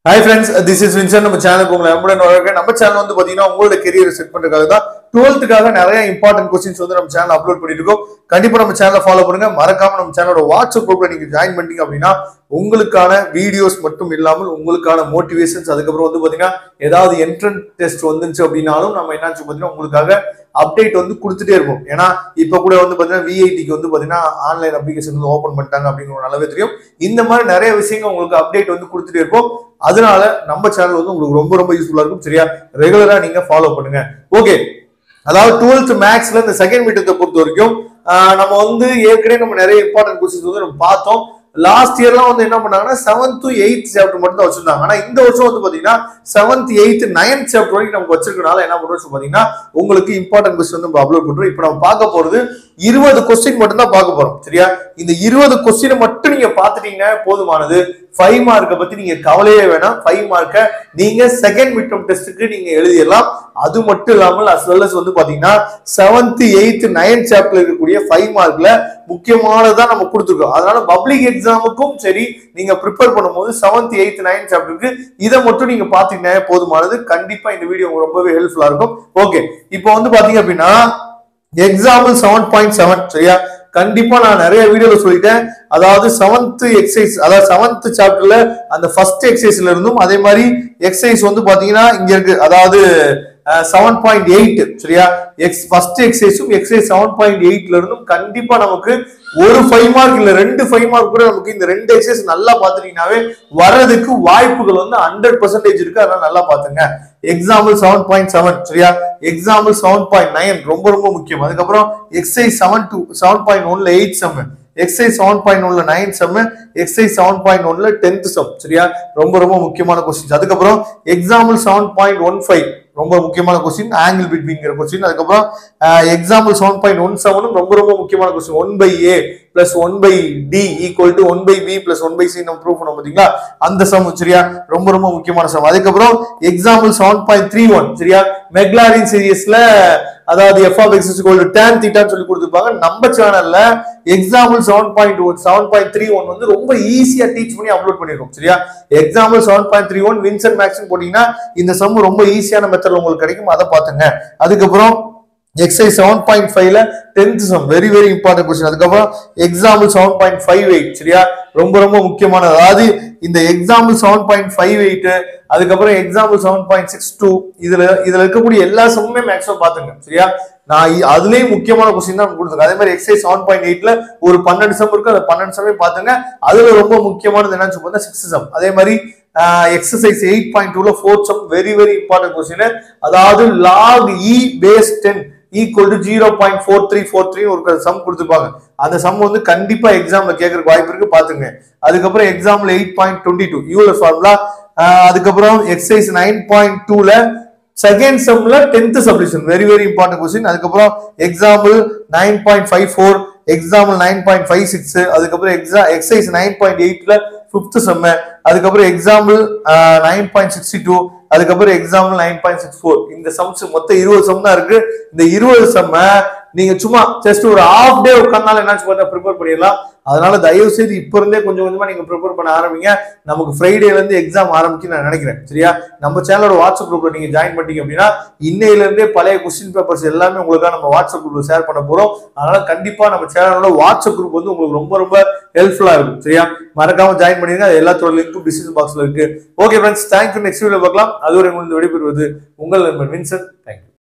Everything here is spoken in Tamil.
hi friends this is Vinson நம்ம சேனலுக்கு உங்களை அன்புடன் வரவேற்கிறேன் நம்ம சேனல் வந்து பாத்தீங்கன்னா உங்களோட கெரியரை செட் பண்றதுக்காக தான் டுவெல்த்துக்காக நிறைய இம்பார்ட்டன்ட் கொஸ்டின்ஸ் வந்து நம்ம சேனல் அப்லோட் பண்ணிட்டு இருக்கோம் கண்டிப்பா நம்ம சேனலை ஃபாலோ பண்ணுங்க மறக்காம நம்ம சேனலோட வாட்ஸ்அப் குரூப்ல நீங்க ஜாயின் பண்ணிட்டீங்க அப்படின்னா உங்களுக்கான வீடியோஸ் மட்டும் இல்லாமல் உங்களுக்கான மோட்டிவேஷன்ஸ் அதுக்கப்புறம் வந்து பாத்தீங்கன்னா ஏதாவது என்ட்ரன்ஸ் டெஸ்ட் வந்துச்சு அப்படின்னாலும் நம்ம என்னாச்சு பாத்தீங்கன்னா உங்களுக்காக அப்டேட் வந்து கொடுத்துட்டே இருப்போம் ஏன்னா இப்ப கூட வந்து பாத்தீங்கன்னா விஐடிக்கு வந்து பாத்தீங்கன்னா ஆன்லைன் அப்ளிகேஷன் வந்து ஓப்பன் பண்ணிட்டாங்க அப்படிங்கிற நல்லாவே தெரியும் இந்த மாதிரி நிறைய விஷயங்கள் உங்களுக்கு அப்டேட் வந்து கொடுத்துட்டே இருப்போம் அதனால நம்ம சேனல் வந்து உங்களுக்கு ரொம்ப ரொம்ப யூஸ்ஃபுல்லா இருக்கும் சரியா ரெகுலரா நீங்க ஃபாலோ பண்ணுங்க ஓகே அதாவது டுவெல்த் மேக்ஸ்ல இந்த செகண்ட் மீட்டத்தை பொறுத்த வரைக்கும் ஆஹ் நம்ம வந்து ஏற்கனவே நம்ம நிறைய இம்பார்ட்டன்ட் கொஸ்டின்ஸ் வந்து நம்ம பார்த்தோம் லாஸ்ட் இயர்லாம் வந்து என்ன பண்ணாங்கன்னா செவன்த் எயித் சாப்டர் மட்டும் தான் வச்சிருந்தாங்க ஆனா இந்த வருஷம் வந்து பாத்தீங்கன்னா செவன்த் எயித் நைன்த் சாப்டர் வரைக்கும் நமக்கு வச்சிருக்கனால என்ன பண்றோம் பாத்தீங்கன்னா உங்களுக்கு இம்பார்ட்டன்ட் கொஸ்டின் வந்து நம்ம அப்லோட் பண்றோம் இப்போ நம்ம பார்க்க போறது இருபது கொஸ்டின் மட்டும் தான் பார்க்க போறோம் சரியா இந்த இருபது கொஸ்டினை மட்டும் நீங்க பாத்துட்டீங்கன்னா போதுமானது ஃபைவ் மார்க்கை பத்தி நீங்க கவலையே வேணாம் ஃபைவ் மார்க்கை நீங்க செகண்ட் மிட்டம் டெஸ்ட்டுக்கு நீங்க எழுதிடலாம் அது மட்டும் இல்லாமல் அஸ் வெல் அஸ் வந்து பாத்தீங்கன்னா செவன்த் எயித் நைன்த் சாப்டர்ல இருக்கக்கூடிய ஃபைவ் மார்க்ல முக்கியமானதா நம்ம கொடுத்துருக்கோம் அதனால பப்ளிக் எக்ஸாமுக்கும் சரி நீங்க ப்ரிப்பேர் பண்ணும்போது செவன்த் எயித் நைன்த் சாப்டருக்கு இதை மட்டும் நீங்க பாத்தீங்கன்னா போதுமானது கண்டிப்பா இந்த வீடியோ உங்களுக்கு ரொம்பவே ஹெல்ப்ஃபுல்லா இருக்கும் ஓகே இப்போ வந்து பாத்தீங்க அப்படின்னா எக்ஸாம்பிள் செவன் பாயிண்ட் செவன் சரியா கண்டிப்பா நான் நிறைய வீடியோல சொல்லிட்டேன் அதாவது செவன்த் எக்ஸசைஸ் அதாவது செவன்த் சாப்டர்ல அந்த ஃபர்ஸ்ட் எக்ஸசைஸ்ல இருந்தும் அதே மாதிரி எக்ஸசைஸ் வந்து பாத்தீங்கன்னா இங்க இருக்கு அதாவது செவன் பாயிண்ட் எயிட் சரியா எக்ஸ் ஃபர்ஸ்ட் எக்ஸசைஸும் எக்ஸசைஸ் செவன் பாயிண்ட் எயிட்ல இருந்தும் கண்டிப்பா நமக்கு ஒரு ஃபைவ் மார்க் இல்ல ரெண்டு ஃபைவ் மார்க் கூட நமக்கு இந்த ரெண்டு எக்ஸசைஸ் நல்லா பாத்துட்டீங்கன்னாவே வர்றதுக்கு வாய்ப்புகள் வந்து ஹண்ட்ரட் பர்சன்டேஜ் இருக்கு அதெல்லாம் நல்லா பாத்துங்க எக்ஸாம்பிள் செவன் பாயிண்ட் செவன் சரியா எக்ஸாம்பிள் செவன் பாயிண்ட் நைன் ரொம்ப ரொம்ப முக்கியம் அதுக்கப்புறம் exercise seven two seven point ஒன்ல eight sem exercise seven point ஒன்ல nine sem exercise seven point ஒன்ல டென்த் செம் சரியா ரொம்ப ரொம்ப முக்கியமான கொஸ்டின் அதுக்கப்புறம் example seven point one five ரொம்ப முக்கியமான கொஸ்டின் ஆங்கிள் பிட்வீங்கிற கொஸ்டின் அதுக்கப்புறம் எக்ஸாம்பிள் செவன் பாயிண்ட் ஒன் செவனும் ரொம்ப ரொம்ப முக்கியமான question one by A plus one by D equal to one by B plus one by C நம்ம ப்ரூவ் பண்ணோம் பாத்தீங்களா அந்த சம் சரியா ரொம்ப ரொம்ப முக்கியமான சம் அதுக்கப்புறம் example seven point three one சரியா மெக்லாரின் சீரியஸ்ல அதாவது F of X equal to tan தீட்டான்னு சொல்லி கொடுத்துருப்பாங்க நம்ம சேனல்ல example seven point one seven point three one வந்து ரொம்ப ஈஸியா டீச் பண்ணி அப்லோட் பண்ணிருக்கோம் சரியா example seven point three one Vinson maths போட்டீங்கன்னா இந்த சம் ரொம்ப ஈஸியான மெத்தட்ல உங்களுக்கு கிடைக்கும் அதை பாத்துங்க அதுக்கப்புறம் எக்ஸைஸ் செவன் பாயிண்ட் ஃபைவ்ல tenth sum very very important question அதுக்கப்புறம் example seven point five eight சரியா ரொம்ப ரொம்ப முக்கியமானது அதாவது இந்த example seven point five eight அதுக்கப்புறம் example seven point six two இதுல இதுல இருக்கக்கூடிய எல்லா சம்முமே மேக்ஸிமம் பாத்துங்க சரியா நான் இ- அதுலயும் முக்கியமான கொஸ்டின் தான் கொடுத்துருக்கேன் அதே மாதிரி எக்ஸைஸ் செவன் பாயிண்ட் எயிட்ல ஒரு பன்னெண்டு சம் இருக்கு அந்த பன்னெண்டு சமே பாத்துங்க அதுல ரொம்ப முக்கியமானது என்னன்னு சொல்லி சிக்ஸ் சம் அதே மாதிரி எக்ஸசைஸ் எயிட் பாயிண்ட் டூல fourth sum very very important question அதாவது log e base ten equal to zero point four three four three ஒரு சம் கொடுத்துருப்பாங்க அந்த சம் வந்து கண்டிப்பா எக்ஸாம்ல கேட்கறதுக்கு வாய்ப்பு இருக்கு பாத்துங்க அதுக்கப்புறம் எக்ஸாம்ல eight point twenty two Euler formula அதுக்கப்புறம் எக்ஸசைஸ் நைன் பாயிண்ட் டூல செகண்ட் செம்ல tenth subdivision very very important question அதுக்கப்புறம் example nine point five four example nine point five six அதுக்கப்புறம் எக்ஸா எக்ஸசைஸ் நைன் பாயிண்ட் எயிட்ல ஃபிஃப்த் செம்ம அதுக்கப்புறம் example nine point sixty two அதுக்கப்புறம் example nine point six four இந்த சம்ஸ் மொத்தம் இருபது சம் தான் இருக்கு இந்த இருபது செம்ம நீங்க சும்மா ஜஸ்ட் ஒரு ஹாஃப் டே உட்கார்ந்தாலும் என்னாச்சு பார்த்தா ப்ரிப்பேர் பண்ணிடலாம் அதனால தயவு செய்து இப்ப இருந்தே கொஞ்சம் கொஞ்சமா நீங்க ப்ரிப்பேர் பண்ண ஆரம்பிங்க நமக்கு ஃப்ரைடேல இருந்து எக்ஸாம் ஆரம்பிக்கும் நான் நினைக்கிறேன் சரியா நம்ம சேனலோட வாட்ஸ்அப் குரூப்ல நீங்க ஜாயின் பண்ணிட்டீங்க அப்படின்னா இன்னையில இருந்தே பழைய கொஸ்டின் பேப்பர்ஸ் எல்லாமே உங்களுக்காக நம்ம வாட்ஸ்அப் குரூப்ல ஷேர் பண்ண போறோம் அதனால கண்டிப்பா நம்ம சேனலோட வாட்ஸ்அப் குரூப் வந்து உங்களுக்கு ரொம்ப ரொம்ப ஹெல்ப்ஃபுல்லா இருக்கும் சரியா மறக்காம ஜாயின் பண்ணிருங்க அது எல்லாத்தோட லிங்க்கும் டிஸ்கிரிப்ஷன் பாக்ஸ்ல இருக்கு okay friends thank you next video பார்க்கலாம் அதுவரை உங்களுக்கு விடைபெறுவது உங்கள் நண்பன் வின்சன் தேங்க்யூ